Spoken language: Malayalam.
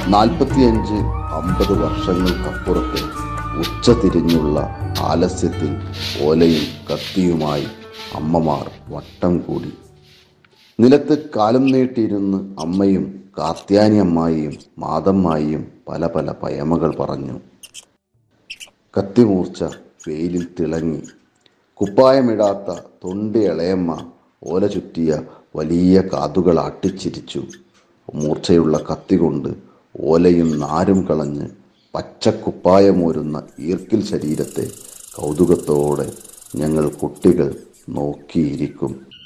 നാൽപ്പത്തിയഞ്ച് അമ്പത് വർഷങ്ങൾക്കപ്പുറത്തെ ഉച്ച തിരിഞ്ഞുള്ള ആലസ്യത്തിൽ ഓലയും കത്തിയുമായി അമ്മമാർ വട്ടം കൂടി നിലത്ത് കാലം നീട്ടിയിരുന്ന് അമ്മയും കാത്യാനി അമ്മായിയും മാതമ്മായിയും പല പല പയമകൾ പറഞ്ഞു കത്തിമൂർച്ച വെയിലിൽ തിളങ്ങി കുപ്പായമിടാത്ത തൊണ്ടി ഇളയമ്മ ഓല ചുറ്റിയ വലിയ കാതുകൾ ആട്ടിച്ചിരിച്ചു മൂർച്ചയുള്ള കത്തി കൊണ്ട് ഓലയും നാരും കളഞ്ഞ് പച്ചക്കുപ്പായമോരുന്ന ഈർക്കിൽ ശരീരത്തെ കൗതുകത്തോടെ ഞങ്ങൾ കുട്ടികൾ നോക്കിയിരിക്കും